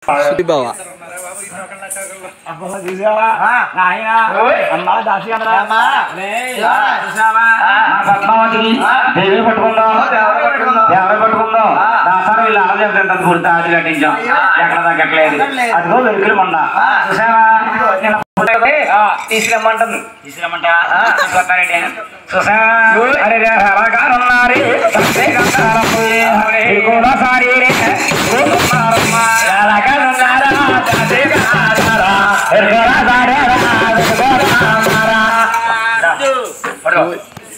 బావా దేవి పట్టుకుందాం ఎవరు పట్టుకుందాం దాసారం వీళ్ళు ఆడ చెప్తుంటారు గుర్తు ఆది కట్టించాం ఎక్కడ తగ్గట్లేదు అదిగో వెలుగులు మొన్న చూసావా నిన్న ఫోటో ఉంది, తీసుకురమ్మంటుంది తీసుకురమ్మంటా కొట్టారెడ్డి చూసావా అరే రే, ఎలాగానున్నారు? ఇది కూడా సారీ రే. ఎలాగానున్నారా? చదిగారా? ఎరుగరా సారారా? ఎరుగరా పడుకో.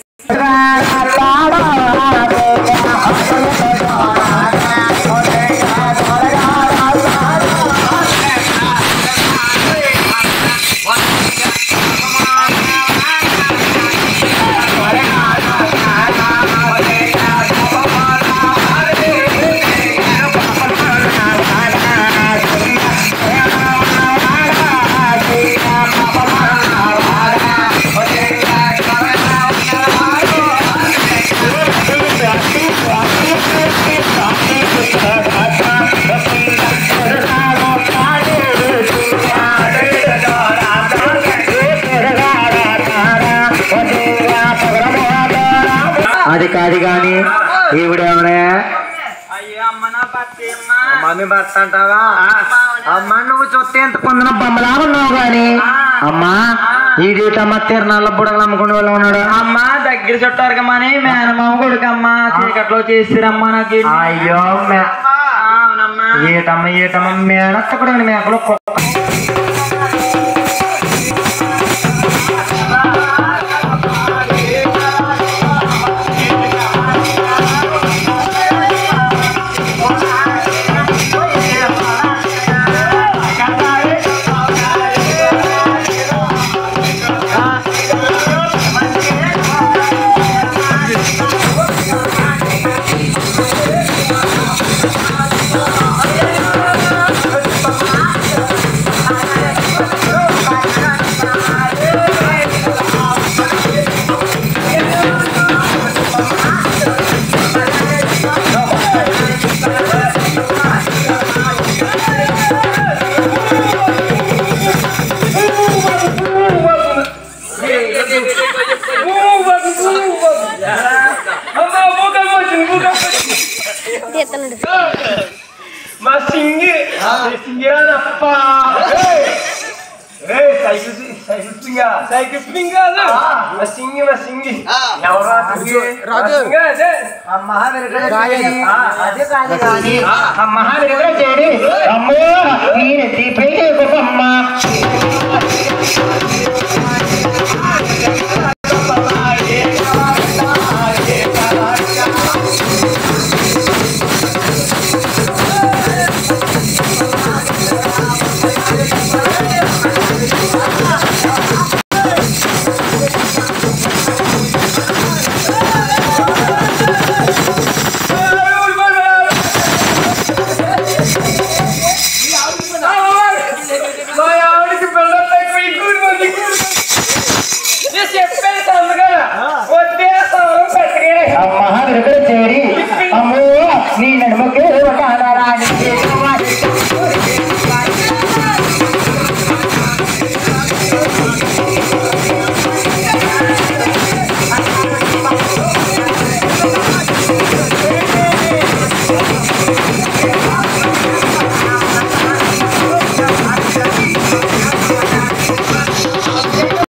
అది కాదు గాని ఈవిడేమనే మమ్మీ భర్త అంటావా అమ్మ నువ్వు చూస్తే ఎంత పొందిన బొమ్మలాగా ఉన్నావు గాని అమ్మా ఈడేటమ్మ తిరణాల బుడగలు అమ్ముకునే వాళ్ళు ఉన్నాడు అమ్మా దగ్గర చుట్టారు మని మేనమామ కొడుకమ్మా చీకట్లో చేసిరమ్మా నాకు అయ్యో మే- అవునమ్మా ఏటమ్మ ఏటమ్మ మేనత్త కూడా మేకలు కుక్క మా సింగి సింగిరాదప్ప సైకిల్ స్ప్రింగ్ సైకిల్ స్ప్రింగ్ కాదు మా సింగి మా సింగి ఎవరా రాజు అదే మహావీరుడు చేడి అమ్మో ఈయన తీపి